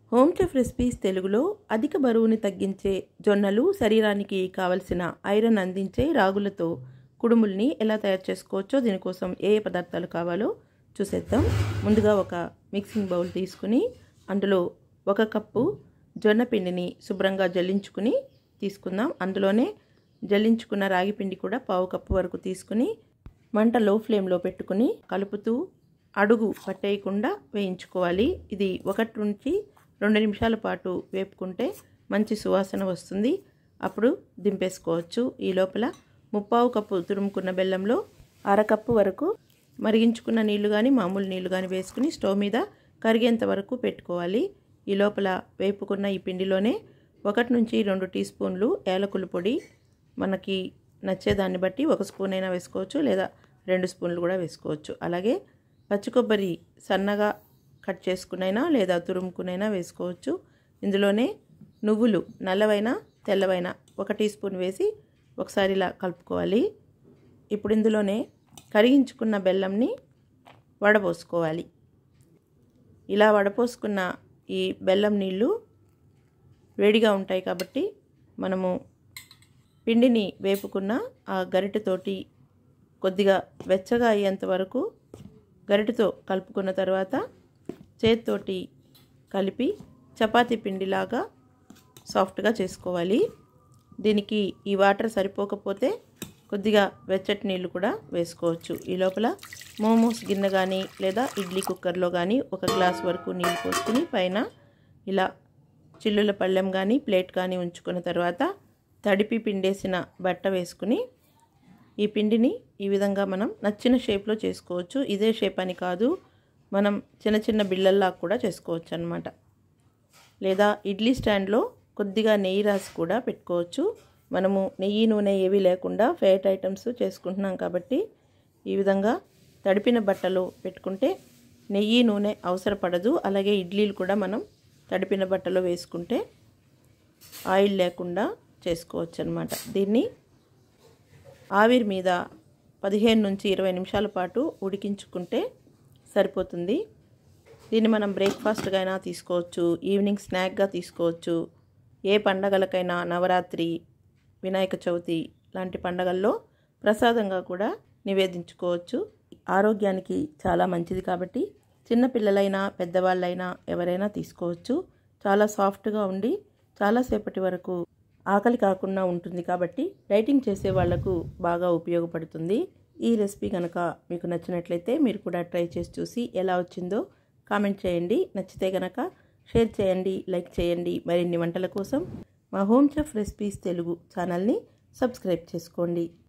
home chef recipes తెలుగులో అధిక బరువుని తగ్గించే జొన్నలు శరీరానికి కావలసిన ఐరన్ అందించే రాగులతో కుడుముల్ని ఎలా తయారు చేసుకోవచ్చో దీనికోసం ఏ ఏ పదార్థాలు కావాలో చూసేద్దాం ముందుగా ఒక మిక్సింగ్ బౌల్ తీసుకుని అందులో ఒక కప్పు జొన్న పిండిని శుభ్రంగా జల్లించుకుని తీసుకుందాం అందులోనే జల్లించుకున్న రాగి పిండి కూడా పావు కప్పు వరకు తీసుకుని మంట లో ఫ్లేమ్లో పెట్టుకుని కలుపుతూ అడుగు పట్టేయకుండా వేయించుకోవాలి ఇది ఒకటి నుంచి రెండు నిమిషాల పాటు వేపుకుంటే మంచి సువాసన వస్తుంది అప్పుడు దింపేసుకోవచ్చు ఈ లోపల ముప్పావు కప్పు తురుముకున్న బెల్లంలో అరకప్పు వరకు మరిగించుకున్న నీళ్లు కానీ మామూలు నీళ్లు కానీ వేసుకుని స్టవ్ మీద కరిగేంత వరకు పెట్టుకోవాలి ఈ లోపల వేపుకున్న ఈ పిండిలోనే ఒకటి నుంచి రెండు టీ స్పూన్లు ఏలకుల పొడి మనకి నచ్చేదాన్ని బట్టి ఒక స్పూన్ అయినా వేసుకోవచ్చు లేదా రెండు స్పూన్లు కూడా వేసుకోవచ్చు అలాగే పచ్చి కొబ్బరి సన్నగా కట్ చేసుకునైనా లేదా తురుముకునైనా వేసుకోవచ్చు ఇందులోనే నువ్వులు నల్లవైనా తెల్లవైనా ఒక టీ స్పూన్ వేసి ఒకసారి ఇలా కలుపుకోవాలి ఇప్పుడు ఇందులోనే కరిగించుకున్న బెల్లంని వడపోసుకోవాలి ఇలా వడపోసుకున్న ఈ బెల్లం నీళ్ళు వేడిగా ఉంటాయి కాబట్టి మనము పిండిని వేపుకున్న ఆ గరిటెతోటి కొద్దిగా వెచ్చగా అయ్యేంత వరకు గరిటెతో కలుపుకున్న తర్వాత చేతితోటి కలిపి చపాతీ పిండిలాగా సాఫ్ట్గా చేసుకోవాలి దీనికి ఈ వాటర్ సరిపోకపోతే కొద్దిగా వెచ్చటి నీళ్ళు కూడా వేసుకోవచ్చు ఈ లోపల మోమోస్ గిన్నె కానీ లేదా ఇడ్లీ కుక్కర్లో కానీ ఒక గ్లాస్ వరకు నీళ్ళు పోసుకుని పైన ఇలా చిల్లుల పళ్ళెం కానీ ప్లేట్ కానీ ఉంచుకున్న తర్వాత తడిపి పిండేసిన బట్ట వేసుకుని ఈ పిండిని ఈ విధంగా మనం నచ్చిన షేప్లో చేసుకోవచ్చు ఇదే షేప్ అని కాదు మనం చిన్న చిన్న బిళ్ళల్లా కూడా చేసుకోవచ్చు అనమాట లేదా ఇడ్లీ స్టాండ్లో కొద్దిగా నెయ్యి రాసి కూడా పెట్టుకోవచ్చు మనము నెయ్యి నూనె ఏవి లేకుండా ఫ్యాట్ ఐటమ్స్ చేసుకుంటున్నాం కాబట్టి ఈ విధంగా తడిపిన బట్టలో పెట్టుకుంటే నెయ్యి నూనె అవసరపడదు అలాగే ఇడ్లీలు కూడా మనం తడిపిన బట్టలో వేసుకుంటే ఆయిల్ లేకుండా చేసుకోవచ్చు అనమాట దీన్ని ఆవిరి మీద పదిహేను నుంచి ఇరవై నిమిషాల పాటు ఉడికించుకుంటే సరిపోతుంది దీన్ని మనం బ్రేక్ఫాస్ట్గా అయినా తీసుకోవచ్చు ఈవినింగ్ స్నాక్గా తీసుకోవచ్చు ఏ పండగలకైనా నవరాత్రి వినాయక చవితి లాంటి పండగల్లో ప్రసాదంగా కూడా నివేదించుకోవచ్చు ఆరోగ్యానికి చాలా మంచిది కాబట్టి చిన్నపిల్లలైనా పెద్దవాళ్ళైనా ఎవరైనా తీసుకోవచ్చు చాలా సాఫ్ట్గా ఉండి చాలాసేపటి వరకు ఆకలి కాకుండా ఉంటుంది కాబట్టి డైటింగ్ చేసే వాళ్లకు బాగా ఉపయోగపడుతుంది ఈ రెసిపీ కనుక మీకు నచ్చినట్లయితే మీరు కూడా ట్రై చేసి చూసి ఎలా వచ్చిందో కామెంట్ చేయండి నచ్చితే కనుక షేర్ చేయండి లైక్ చేయండి మరిన్ని వంటల కోసం మా హోమ్ చెఫ్ రెసిపీస్ తెలుగు ఛానల్ని సబ్స్క్రైబ్ చేసుకోండి